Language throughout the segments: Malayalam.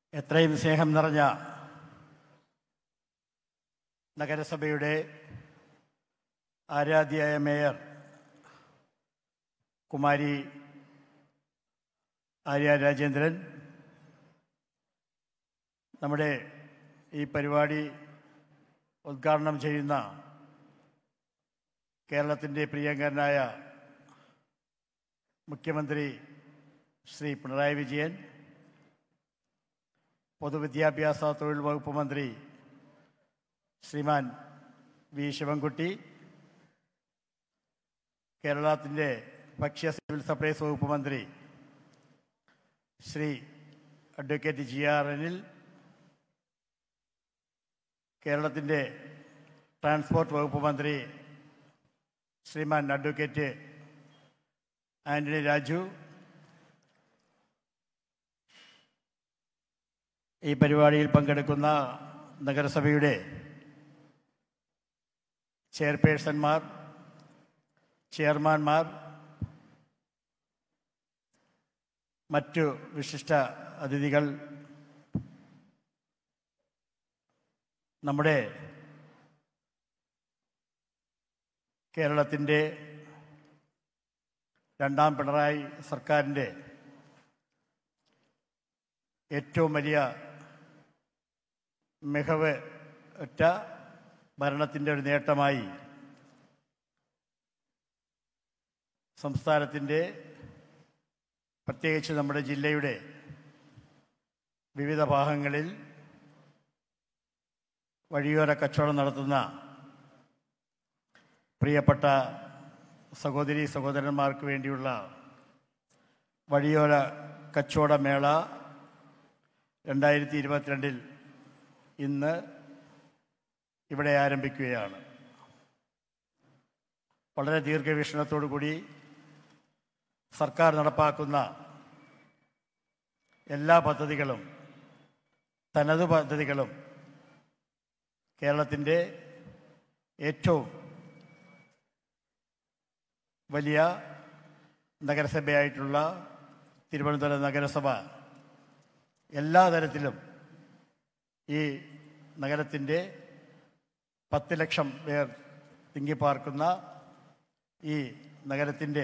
എത്രയും സ്നേഹം നിറഞ്ഞ നഗരസഭയുടെ ആരാധ്യയായ മേയർ കുമാരി ആര്യ രാജേന്ദ്രൻ നമ്മുടെ ഈ പരിപാടി ഉദ്ഘാടനം ചെയ്യുന്ന കേരളത്തിൻ്റെ പ്രിയങ്കരനായ മുഖ്യമന്ത്രി ശ്രീ പിണറായി വിജയൻ പൊതുവിദ്യാഭ്യാസ തൊഴിൽ വകുപ്പ് മന്ത്രി ശ്രീമാൻ വി ശിവൻകുട്ടി കേരളത്തിൻ്റെ ഭക്ഷ്യ സിവിൽ സപ്ലൈസ് വകുപ്പ് മന്ത്രി Shri advocate G R Anil കേരളത്തിൻ്റെ ട്രാൻസ്പോർട്ട് വകുപ്പ് മന്ത്രി ശ്രീമാൻ അഡ്വക്കേറ്റ് ആന്റണി രാജു ഈ പരിപാടിയിൽ പങ്കെടുക്കുന്ന നഗരസഭയുടെ ചെയർപേഴ്സൺമാർ ചെയർമാൻമാർ മറ്റു വിശിഷ്ട അതിഥികൾ നമ്മുടെ കേരളത്തിൻ്റെ രണ്ടാം പിണറായി സർക്കാരിൻ്റെ ഏറ്റവും വലിയ മികവ് ഒറ്റ ഭരണത്തിൻ്റെ ഒരു നേട്ടമായി സംസ്ഥാനത്തിൻ്റെ പ്രത്യേകിച്ച് നമ്മുടെ ജില്ലയുടെ വിവിധ ഭാഗങ്ങളിൽ വഴിയോര കച്ചവടം നടത്തുന്ന പ്രിയപ്പെട്ട സഹോദരി സഹോദരന്മാർക്ക് വേണ്ടിയുള്ള വഴിയോര കച്ചവട മേള രണ്ടായിരത്തി ഇരുപത്തിരണ്ടിൽ ഇന്ന് ഇവിടെ ആരംഭിക്കുകയാണ് വളരെ ദീർഘവീക്ഷണത്തോടു കൂടി സർക്കാർ നടപ്പാക്കുന്ന എല്ലാ പദ്ധതികളും തനത് പദ്ധതികളും കേരളത്തിൻ്റെ ഏറ്റവും വലിയ നഗരസഭയായിട്ടുള്ള തിരുവനന്തപുരം നഗരസഭ എല്ലാ തരത്തിലും ഈ നഗരത്തിൻ്റെ പത്ത് ലക്ഷം പേർ തിങ്ങിപ്പാർക്കുന്ന ഈ നഗരത്തിൻ്റെ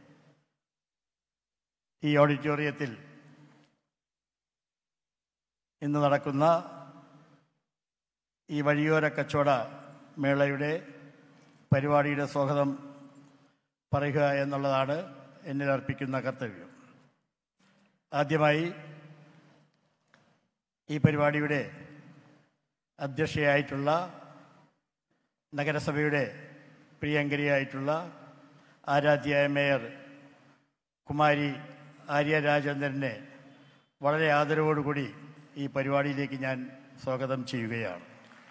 ഈ ഓഡിറ്റോറിയത്തിൽ ഇന്ന് നടക്കുന്ന ഈ വഴിയോര കച്ചവട മേളയുടെ പരിപാടിയുടെ സ്വാഗതം പറയുക എന്നുള്ളതാണ് എന്നിൽ അർപ്പിക്കുന്ന കർത്തവ്യം ആദ്യമായി ഈ പരിപാടിയുടെ അധ്യക്ഷയായിട്ടുള്ള നഗരസഭയുടെ പ്രിയങ്കരിയായിട്ടുള്ള ആരാധ്യയായ മേയർ കുമാരി ആര്യ രാജേന്ദ്രനെ വളരെ ആദരവോടുകൂടി ഈ പരിപാടിയിലേക്ക് ഞാൻ സ്വാഗതം ചെയ്യുകയാണ്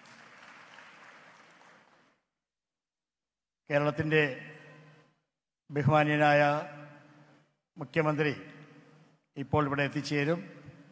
കേരളത്തിൻ്റെ ബഹുമാന്യനായ മുഖ്യമന്ത്രി ഇപ്പോൾ ഇവിടെ എത്തിച്ചേരും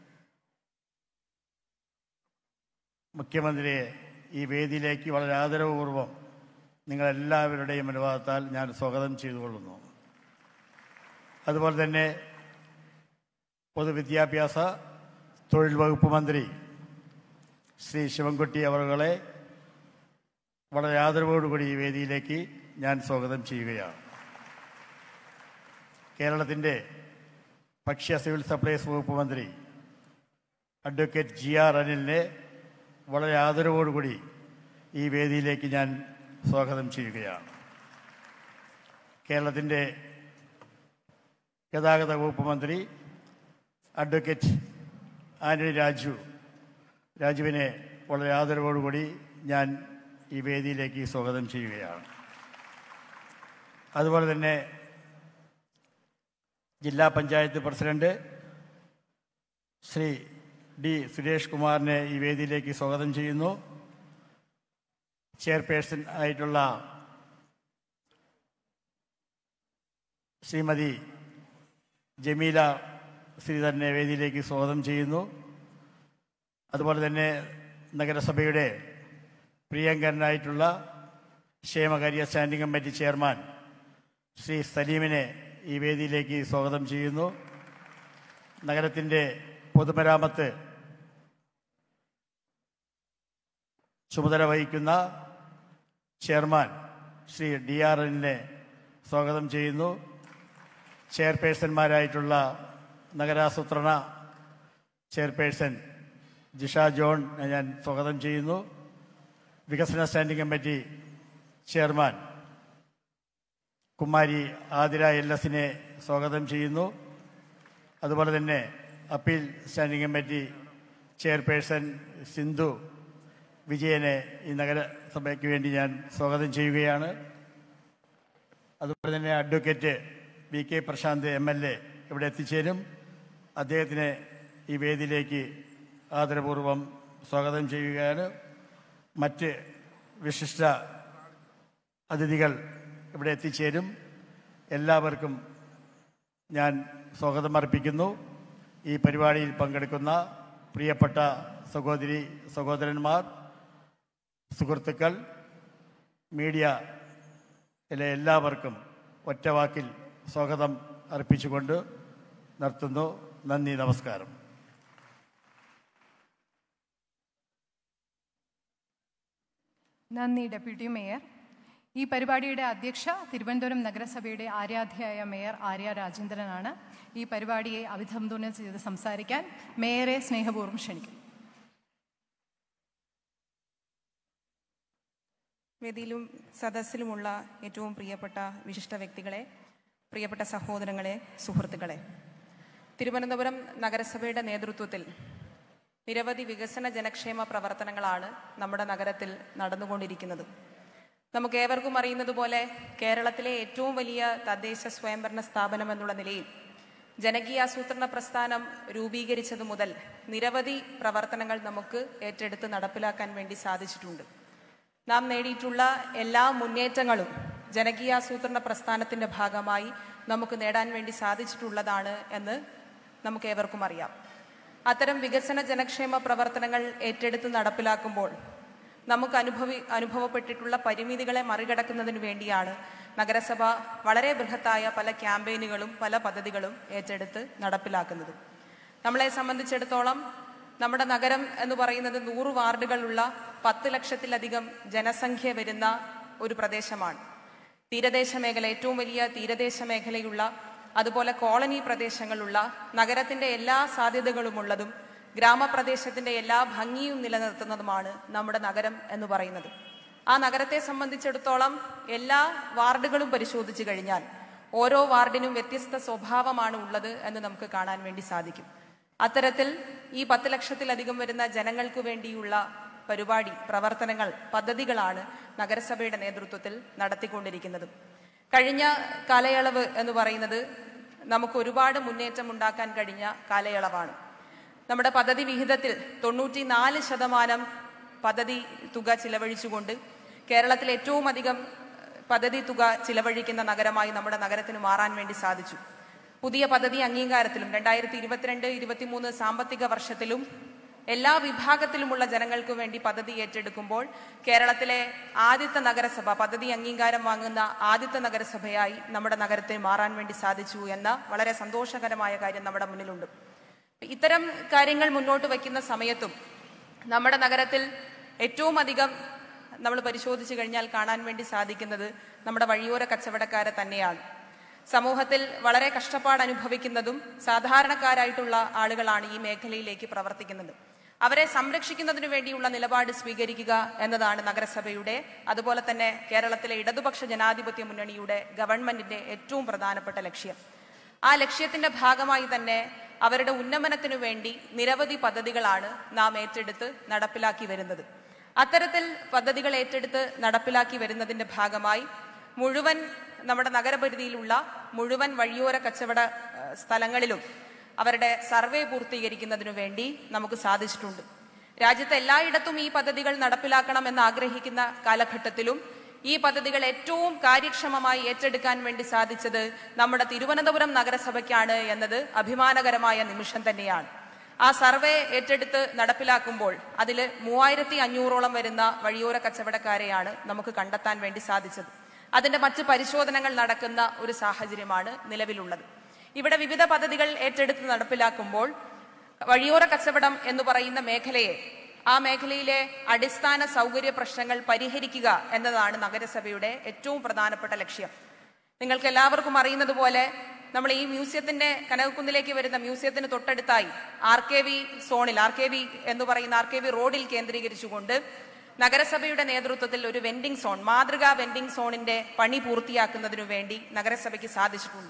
മുഖ്യമന്ത്രിയെ ഈ വേദിയിലേക്ക് വളരെ ആദരവപൂർവ്വം നിങ്ങളെല്ലാവരുടെയും അനുവാദത്താൽ ഞാൻ സ്വാഗതം ചെയ്തുകൊള്ളുന്നു അതുപോലെ തന്നെ പൊതുവിദ്യാഭ്യാസ തൊഴിൽ വകുപ്പ് മന്ത്രി ശ്രീ ശിവൻകുട്ടി അവറുകളെ വളരെ ആദരവോടുകൂടി ഈ വേദിയിലേക്ക് ഞാൻ സ്വാഗതം ചെയ്യുകയാണ് കേരളത്തിൻ്റെ ഭക്ഷ്യ സിവിൽ സപ്ലൈസ് വകുപ്പ് മന്ത്രി അഡ്വക്കേറ്റ് ജി ആർ അനിലിനെ വളരെ ആദരവോടുകൂടി ഈ വേദിയിലേക്ക് ഞാൻ സ്വാഗതം ചെയ്യുകയാണ് കേരളത്തിൻ്റെ ഗതാഗത വകുപ്പ് മന്ത്രി അഡ്വക്കേറ്റ് ആന്റണി രാജു രാജുവിനെ വളരെ ആദരവോടുകൂടി ഞാൻ ഈ വേദിയിലേക്ക് സ്വാഗതം ചെയ്യുകയാണ് അതുപോലെ തന്നെ ജില്ലാ പഞ്ചായത്ത് പ്രസിഡന്റ് ശ്രീ ഡി സുരേഷ് കുമാറിനെ ഈ വേദിയിലേക്ക് സ്വാഗതം ചെയ്യുന്നു ചെയർപേഴ്സൺ ആയിട്ടുള്ള ശ്രീമതി ജമീല ശ്രീധരനെ വേദിയിലേക്ക് സ്വാഗതം ചെയ്യുന്നു അതുപോലെ തന്നെ നഗരസഭയുടെ പ്രിയങ്കരനായിട്ടുള്ള ക്ഷേമകാര്യ സ്റ്റാൻഡിംഗ് കമ്മിറ്റി ചെയർമാൻ ശ്രീ സലീമിനെ ഈ വേദിയിലേക്ക് സ്വാഗതം ചെയ്യുന്നു നഗരത്തിൻ്റെ പൊതുമരാമത്ത് ചുമതല വഹിക്കുന്ന ചെയർമാൻ ശ്രീ ഡി ആർ എന്നിനെ സ്വാഗതം ചെയ്യുന്നു ചെയർപേഴ്സൺമാരായിട്ടുള്ള നഗരാസൂത്രണ ചെയർപേഴ്സൺ ജിഷ ജോൺ ഞാൻ സ്വാഗതം ചെയ്യുന്നു വികസന സ്റ്റാൻഡിംഗ് കമ്മിറ്റി ചെയർമാൻ കുമാരി ആതിര എൽ എസിനെ സ്വാഗതം ചെയ്യുന്നു അതുപോലെ തന്നെ appeal standing committee chairperson Sindhu വിജയനെ ഈ നഗരസഭയ്ക്ക് വേണ്ടി ഞാൻ സ്വാഗതം ചെയ്യുകയാണ് അതുപോലെ തന്നെ advocate V K Prashanth M L A ഇവിടെ എത്തിച്ചേരും അദ്ദേഹത്തിനെ ഈ വേദിയിലേക്ക് ആദരപൂർവം സ്വാഗതം ചെയ്യുകയാണ് മറ്റ് വിശിഷ്ട അതിഥികൾ ഇവിടെ എത്തിച്ചേരും എല്ലാവർക്കും ഞാൻ സ്വാഗതം അർപ്പിക്കുന്നു ഈ പരിപാടിയിൽ പങ്കെടുക്കുന്ന പ്രിയപ്പെട്ട സഹോദരി സഹോദരന്മാർ സുഹൃത്തുക്കൾ മീഡിയയിലെ എല്ലാവർക്കും ഒറ്റവാക്കിൽ സ്വാഗതം അർപ്പിച്ചുകൊണ്ട് നിർത്തുന്നു നന്ദി നമസ്കാരം നന്ദി ഡെപ്യൂട്ടി മേയർ ഈ പരിപാടിയുടെ അധ്യക്ഷ തിരുവനന്തപുരം നഗരസഭയുടെ ആരാധ്യയായ മേയർ ആര്യ രാജേന്ദ്രനാണ് ഈ പരിപാടിയെ അഭിസംബോധന ചെയ്ത് സംസാരിക്കാൻ മേയറെ സ്നേഹപൂർവ്വം ക്ഷണിക്കും വേദിയിലും സദസ്സിലുമുള്ള ഏറ്റവും പ്രിയപ്പെട്ട വിശിഷ്ട വ്യക്തികളെ പ്രിയപ്പെട്ട സഹോദരങ്ങളെ സുഹൃത്തുക്കളെ തിരുവനന്തപുരം നഗരസഭയുടെ നേതൃത്വത്തിൽ നിരവധി വികസന ജനക്ഷേമ പ്രവർത്തനങ്ങളാണ് നമ്മുടെ നഗരത്തിൽ നടന്നുകൊണ്ടിരിക്കുന്നത് നമുക്ക് ഏവർക്കും അറിയുന്നത് പോലെ കേരളത്തിലെ ഏറ്റവും വലിയ തദ്ദേശ സ്വയംഭരണ സ്ഥാപനം എന്നുള്ള നിലയിൽ ജനകീയാസൂത്രണ പ്രസ്ഥാനം രൂപീകരിച്ചതു മുതൽ നിരവധി പ്രവർത്തനങ്ങൾ നമുക്ക് ഏറ്റെടുത്ത് നടപ്പിലാക്കാൻ വേണ്ടി സാധിച്ചിട്ടുണ്ട് നാം നേടിയിട്ടുള്ള എല്ലാ മുന്നേറ്റങ്ങളും ജനകീയാസൂത്രണ പ്രസ്ഥാനത്തിന്റെ ഭാഗമായി നമുക്ക് നേടാൻ വേണ്ടി സാധിച്ചിട്ടുള്ളതാണ് എന്ന് നമുക്ക് ഏവർക്കും അറിയാം അത്തരം വികസന ജനക്ഷേമ പ്രവർത്തനങ്ങൾ ഏറ്റെടുത്ത് നടപ്പിലാക്കുമ്പോൾ നമുക്ക് അനുഭവി അനുഭവപ്പെട്ടിട്ടുള്ള പരിമിതികളെ മറികടക്കുന്നതിന് വേണ്ടിയാണ് നഗരസഭ വളരെ ബൃഹത്തായ പല ക്യാമ്പയിനുകളും പല പദ്ധതികളും ഏറ്റെടുത്ത് നടപ്പിലാക്കുന്നത് നമ്മളെ സംബന്ധിച്ചിടത്തോളം നമ്മുടെ നഗരം എന്ന് പറയുന്നത് നൂറ് വാർഡുകളുള്ള പത്ത് ലക്ഷത്തിലധികം ജനസംഖ്യ വരുന്ന ഒരു പ്രദേശമാണ് തീരദേശ മേഖല ഏറ്റവും വലിയ തീരദേശ മേഖലയുള്ള അതുപോലെ കോളനി പ്രദേശങ്ങളുള്ള നഗരത്തിന്റെ എല്ലാ സാധ്യതകളുമുള്ളതും ഗ്രാമപ്രദേശത്തിന്റെ എല്ലാ ഭംഗിയും നിലനിർത്തുന്നതുമാണ് നമ്മുടെ നഗരം എന്ന് പറയുന്നത് ആ നഗരത്തെ സംബന്ധിച്ചിടത്തോളം എല്ലാ വാർഡുകളും പരിശോധിച്ചു കഴിഞ്ഞാൽ ഓരോ വാർഡിനും വ്യത്യസ്ത സ്വഭാവമാണ് ഉള്ളത് എന്ന് നമുക്ക് കാണാൻ വേണ്ടി സാധിക്കും അത്തരത്തിൽ ഈ പത്ത് ലക്ഷത്തിലധികം വരുന്ന ജനങ്ങൾക്ക് വേണ്ടിയുള്ള പരിപാടി പ്രവർത്തനങ്ങൾ പദ്ധതികളാണ് നഗരസഭയുടെ നേതൃത്വത്തിൽ നടത്തിക്കൊണ്ടിരിക്കുന്നത് കഴിഞ്ഞ കാലയളവ് എന്ന് പറയുന്നത് നമുക്ക് ഒരുപാട് മുന്നേറ്റം ഉണ്ടാക്കാൻ കഴിഞ്ഞ കാലയളവാണ് നമ്മുടെ പദ്ധതി വിഹിതത്തിൽ തൊണ്ണൂറ്റി നാല് ശതമാനം പദ്ധതി തുക ചിലവഴിച്ചുകൊണ്ട് കേരളത്തിൽ ഏറ്റവും അധികം പദ്ധതി തുക ചിലവഴിക്കുന്ന നഗരമായി നമ്മുടെ നഗരത്തിന് മാറാൻ വേണ്ടി സാധിച്ചു പുതിയ പദ്ധതി അംഗീകാരത്തിലും രണ്ടായിരത്തി ഇരുപത്തിരണ്ട് ഇരുപത്തിമൂന്ന് സാമ്പത്തിക വർഷത്തിലും എല്ലാ വിഭാഗത്തിലുമുള്ള ജനങ്ങൾക്ക് വേണ്ടി പദ്ധതി ഏറ്റെടുക്കുമ്പോൾ കേരളത്തിലെ ആദ്യത്തെ നഗരസഭ പദ്ധതി അംഗീകാരം വാങ്ങുന്ന ആദ്യത്തെ നഗരസഭയായി നമ്മുടെ നഗരത്തെ മാറാൻ വേണ്ടി സാധിച്ചു എന്ന വളരെ സന്തോഷകരമായ കാര്യം നമ്മുടെ മുന്നിലുണ്ട് ഇത്തരം കാര്യങ്ങൾ മുന്നോട്ട് വയ്ക്കുന്ന സമയത്തും നമ്മുടെ നഗരത്തിൽ ഏറ്റവും അധികം നമ്മൾ പരിശോധിച്ചു കഴിഞ്ഞാൽ കാണാൻ വേണ്ടി സാധിക്കുന്നത് നമ്മുടെ വഴിയോര കച്ചവടക്കാരെ തന്നെയാണ് സമൂഹത്തിൽ വളരെ കഷ്ടപ്പാട് അനുഭവിക്കുന്നതും സാധാരണക്കാരായിട്ടുള്ള ആളുകളാണ് ഈ മേഖലയിലേക്ക് പ്രവർത്തിക്കുന്നത് അവരെ സംരക്ഷിക്കുന്നതിനു വേണ്ടിയുള്ള നിലപാട് സ്വീകരിക്കുക എന്നതാണ് നഗരസഭയുടെ അതുപോലെ തന്നെ കേരളത്തിലെ ഇടതുപക്ഷ ജനാധിപത്യ മുന്നണിയുടെ ഗവൺമെന്റിന്റെ ഏറ്റവും പ്രധാനപ്പെട്ട ലക്ഷ്യം ആ ലക്ഷ്യത്തിന്റെ ഭാഗമായി തന്നെ അവരുടെ ഉന്നമനത്തിനു വേണ്ടി നിരവധി പദ്ധതികളാണ് നാം ഏറ്റെടുത്ത് നടപ്പിലാക്കി വരുന്നത് അത്തരത്തിൽ പദ്ധതികൾ ഏറ്റെടുത്ത് നടപ്പിലാക്കി വരുന്നതിന്റെ ഭാഗമായി മുഴുവൻ നമ്മുടെ നഗരപരിധിയിലുള്ള മുഴുവൻ വഴിയോര കച്ചവട ഏഹ്, സ്ഥലങ്ങളിലും അവരുടെ സർവേ പൂർത്തീകരിക്കുന്നതിനു വേണ്ടി നമുക്ക് സാധിച്ചിട്ടുണ്ട് രാജ്യത്ത് എല്ലായിടത്തും ഈ പദ്ധതികൾ നടപ്പിലാക്കണമെന്ന് ആഗ്രഹിക്കുന്ന കാലഘട്ടത്തിലും ഈ പദ്ധതികൾ ഏറ്റവും കാര്യക്ഷമമായി ഏറ്റെടുക്കാൻ വേണ്ടി സാധിച്ചത് നമ്മുടെ തിരുവനന്തപുരം നഗരസഭയ്ക്കാണ് എന്നത് അഭിമാനകരമായ നിമിഷം തന്നെയാണ് ആ സർവേ ഏറ്റെടുത്ത് നടപ്പിലാക്കുമ്പോൾ അതിൽ മൂവായിരത്തി അഞ്ഞൂറോളം വരുന്ന വഴിയോര കച്ചവടക്കാരെയാണ് നമുക്ക് കണ്ടെത്താൻ വേണ്ടി സാധിച്ചത് അതിന്റെ മറ്റ് പരിശോധനകൾ നടക്കുന്ന ഒരു സാഹചര്യമാണ് നിലവിലുള്ളത് ഇവിടെ വിവിധ പദ്ധതികൾ ഏറ്റെടുത്ത് നടപ്പിലാക്കുമ്പോൾ വഴിയോര കച്ചവടം എന്ന് പറയുന്ന മേഖലയെ ആ മേഖലയിലെ അടിസ്ഥാന സൗകര്യ പ്രശ്നങ്ങൾ പരിഹരിക്കുക എന്നതാണ് നഗരസഭയുടെ ഏറ്റവും പ്രധാനപ്പെട്ട ലക്ഷ്യം നിങ്ങൾക്ക് എല്ലാവർക്കും അറിയുന്നത് പോലെ നമ്മൾ ഈ മ്യൂസിയത്തിന്റെ കനകക്കുന്നിലേക്ക് വരുന്ന മ്യൂസിയത്തിന് തൊട്ടടുത്തായി ആർ കെ വി സോണിൽ ആർ കെ വി എന്ന് പറയുന്ന ആർ കെ വി റോഡിൽ കേന്ദ്രീകരിച്ചുകൊണ്ട് നഗരസഭയുടെ നേതൃത്വത്തിൽ ഒരു വെൻഡിംഗ് സോൺ മാതൃകാ വെൻഡിംഗ് സോണിന്റെ പണി പൂർത്തിയാക്കുന്നതിനു വേണ്ടി നഗരസഭയ്ക്ക് സാധിച്ചിട്ടുണ്ട്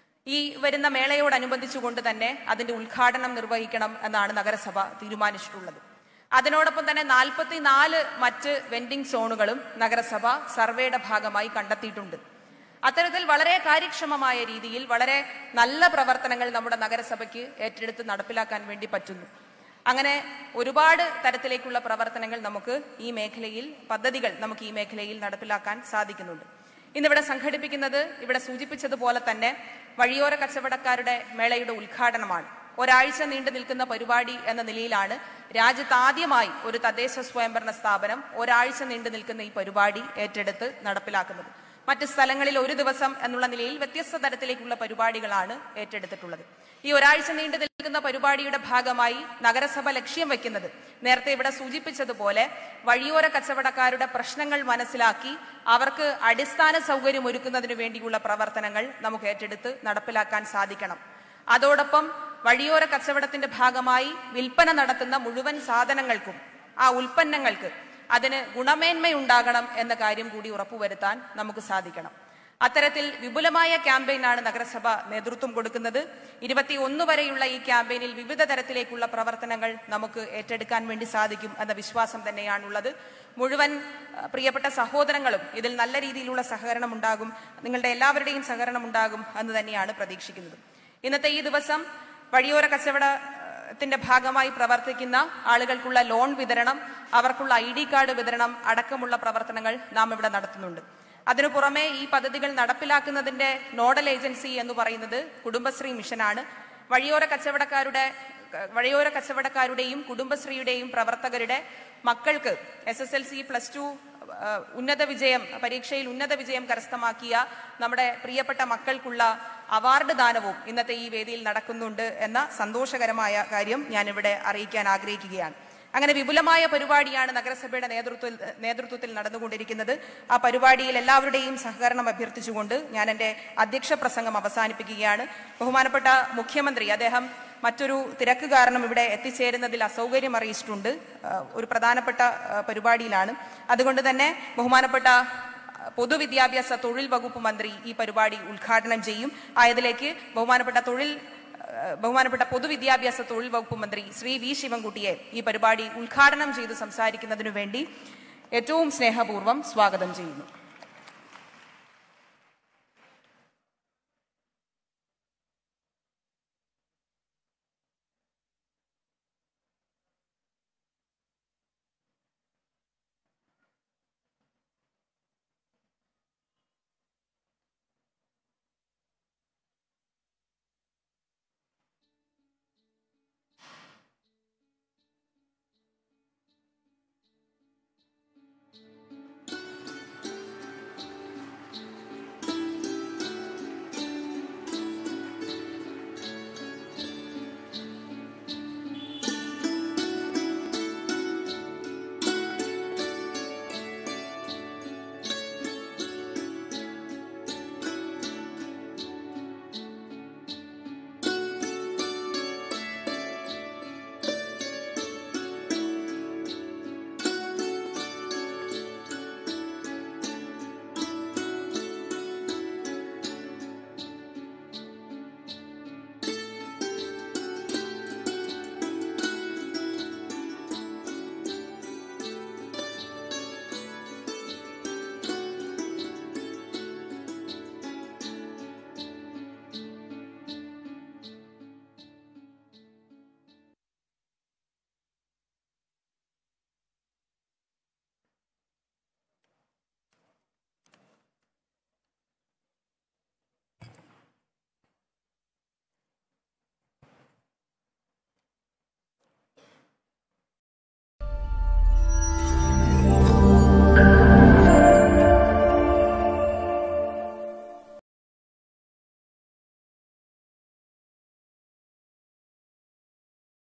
ഈ വരുന്ന മേളയോടനുബന്ധിച്ചുകൊണ്ട് തന്നെ അതിന്റെ ഉദ്ഘാടനം നിർവഹിക്കണം എന്നാണ് നഗരസഭ തീരുമാനിച്ചിട്ടുള്ളത് അതിനോടൊപ്പം തന്നെ നാൽപ്പത്തിനാല് മറ്റ് വെൻഡിംഗ് സോണുകളും നഗരസഭ സർവേയുടെ ഭാഗമായി കണ്ടെത്തിയിട്ടുണ്ട് അത്തരത്തിൽ വളരെ കാര്യക്ഷമമായ രീതിയിൽ വളരെ നല്ല പ്രവർത്തനങ്ങൾ നമ്മുടെ നഗരസഭയ്ക്ക് ഏറ്റെടുത്ത് നടപ്പിലാക്കാൻ വേണ്ടി പറ്റുന്നു അങ്ങനെ ഒരുപാട് തരത്തിലേക്കുള്ള പ്രവർത്തനങ്ങൾ നമുക്ക് ഈ മേഖലയിൽ പദ്ധതികൾ നമുക്ക് ഈ മേഖലയിൽ നടപ്പിലാക്കാൻ സാധിക്കുന്നുണ്ട് ഇന്നിവിടെ സംഘടിപ്പിക്കുന്നത് ഇവിടെ സൂചിപ്പിച്ചതുപോലെ തന്നെ വഴിയോര കച്ചവടക്കാരുടെ മേളയുടെ ഉദ്ഘാടനമാണ് ഒരാഴ്ച നീണ്ടു നിൽക്കുന്ന പരിപാടി എന്ന നിലയിലാണ് രാജ്യത്ത് ആദ്യമായി ഒരു തദ്ദേശ സ്വയംഭരണ സ്ഥാപനം ഒരാഴ്ച നീണ്ടു നിൽക്കുന്ന ഈ പരിപാടി ഏറ്റെടുത്ത് നടപ്പിലാക്കുന്നത് മറ്റ് സ്ഥലങ്ങളിൽ ഒരു ദിവസം എന്നുള്ള നിലയിൽ വ്യത്യസ്ത തരത്തിലേക്കുള്ള പരിപാടികളാണ് ഏറ്റെടുത്തിട്ടുള്ളത് ഈ ഒരാഴ്ച നീണ്ടു നിൽക്കുന്ന പരിപാടിയുടെ ഭാഗമായി നഗരസഭ ലക്ഷ്യം വെക്കുന്നത് നേരത്തെ ഇവിടെ സൂചിപ്പിച്ചതുപോലെ വഴിയോര കച്ചവടക്കാരുടെ പ്രശ്നങ്ങൾ മനസ്സിലാക്കി അവർക്ക് അടിസ്ഥാന സൗകര്യം ഒരുക്കുന്നതിന് വേണ്ടിയുള്ള പ്രവർത്തനങ്ങൾ നമുക്ക് ഏറ്റെടുത്ത് നടപ്പിലാക്കാൻ സാധിക്കണം അതോടൊപ്പം വഴിയോര കച്ചവടത്തിന്റെ ഭാഗമായി വിൽപ്പന നടത്തുന്ന മുഴുവൻ സാധനങ്ങൾക്കും ആ ഉൽപ്പന്നങ്ങൾക്ക് അതിന് ഗുണമേന്മയുണ്ടാകണം എന്ന കാര്യം കൂടി ഉറപ്പുവരുത്താൻ നമുക്ക് സാധിക്കണം അത്തരത്തിൽ വിപുലമായ ക്യാമ്പയിനാണ് നഗരസഭ നേതൃത്വം കൊടുക്കുന്നത് ഇരുപത്തിയൊന്ന് വരെയുള്ള ഈ ക്യാമ്പയിനിൽ വിവിധ തരത്തിലേക്കുള്ള പ്രവർത്തനങ്ങൾ നമുക്ക് ഏറ്റെടുക്കാൻ വേണ്ടി സാധിക്കും എന്ന വിശ്വാസം തന്നെയാണുള്ളത് മുഴുവൻ അഹ്, പ്രിയപ്പെട്ട സഹോദരങ്ങളും ഇതിൽ നല്ല രീതിയിലുള്ള സഹകരണം ഉണ്ടാകും നിങ്ങളുടെ എല്ലാവരുടെയും സഹകരണം ഉണ്ടാകും എന്ന് തന്നെയാണ് പ്രതീക്ഷിക്കുന്നത് ഇന്നത്തെ ഈ ദിവസം വഴിയോര കച്ചവട ത്തിന്റെ ഭാഗമായി പ്രവർത്തിക്കുന്ന ആളുകൾക്കുള്ള ലോൺ വിതരണം അവർക്കുള്ള ഐ ഡി കാർഡ് വിതരണം അടക്കമുള്ള പ്രവർത്തനങ്ങൾ നാം ഇവിടെ നടത്തുന്നുണ്ട് അതിനു പുറമെ ഈ പദ്ധതികൾ നടപ്പിലാക്കുന്നതിന്റെ നോഡൽ ഏജൻസി എന്ന് പറയുന്നത് കുടുംബശ്രീ മിഷനാണ് വഴിയോര കച്ചവടക്കാരുടെ വഴിയോര കച്ചവടക്കാരുടെയും കുടുംബശ്രീയുടെയും പ്രവർത്തകരുടെ മക്കൾക്ക് S S L C plus two ഏഹ് ഉന്നത വിജയം പരീക്ഷയിൽ ഉന്നത വിജയം കരസ്ഥമാക്കിയ നമ്മുടെ പ്രിയപ്പെട്ട മക്കൾക്കുള്ള അവാർഡ് ദാനവും ഇന്നത്തെ ഈ വേദിയിൽ നടക്കുന്നുണ്ട് എന്ന സന്തോഷകരമായ കാര്യം ഞാനിവിടെ അറിയിക്കാൻ ആഗ്രഹിക്കുകയാണ് അങ്ങനെ വിപുലമായ പരിപാടിയാണ് നഗരസഭയുടെ നേതൃത്വത്തിൽ നേതൃത്വത്തിൽ നടന്നുകൊണ്ടിരിക്കുന്നത് ആ പരിപാടിയിൽ എല്ലാവരുടെയും സഹകരണം അഭ്യർത്ഥിച്ചുകൊണ്ട് ഞാൻ എൻ്റെ അധ്യക്ഷ പ്രസംഗം അവസാനിപ്പിക്കുകയാണ് ബഹുമാനപ്പെട്ട മുഖ്യമന്ത്രി അദ്ദേഹം മറ്റൊരു തിരക്ക് കാരണം ഇവിടെ എത്തിച്ചേരുന്നതിൽ അസൗകര്യം അറിയിച്ചിട്ടുണ്ട് ആ, ഒരു പ്രധാനപ്പെട്ട ആ, പരിപാടിയിലാണ് അതുകൊണ്ട് തന്നെ ബഹുമാനപ്പെട്ട പൊതുവിദ്യാഭ്യാസ തൊഴിൽ വകുപ്പ് മന്ത്രി ഈ പരിപാടി ഉദ്ഘാടനം ചെയ്യും ആയതിലേക്ക് ബഹുമാനപ്പെട്ട തൊഴിൽ ആ, ബഹുമാനപ്പെട്ട പൊതുവിദ്യാഭ്യാസ തൊഴിൽ വകുപ്പ് മന്ത്രി ശ്രീ വി ശിവൻകുട്ടിയെ ഈ പരിപാടി ഉദ്ഘാടനം ചെയ്ത് സംസാരിക്കുന്നതിനു വേണ്ടി ഏറ്റവും സ്നേഹപൂർവ്വം സ്വാഗതം ചെയ്യുന്നു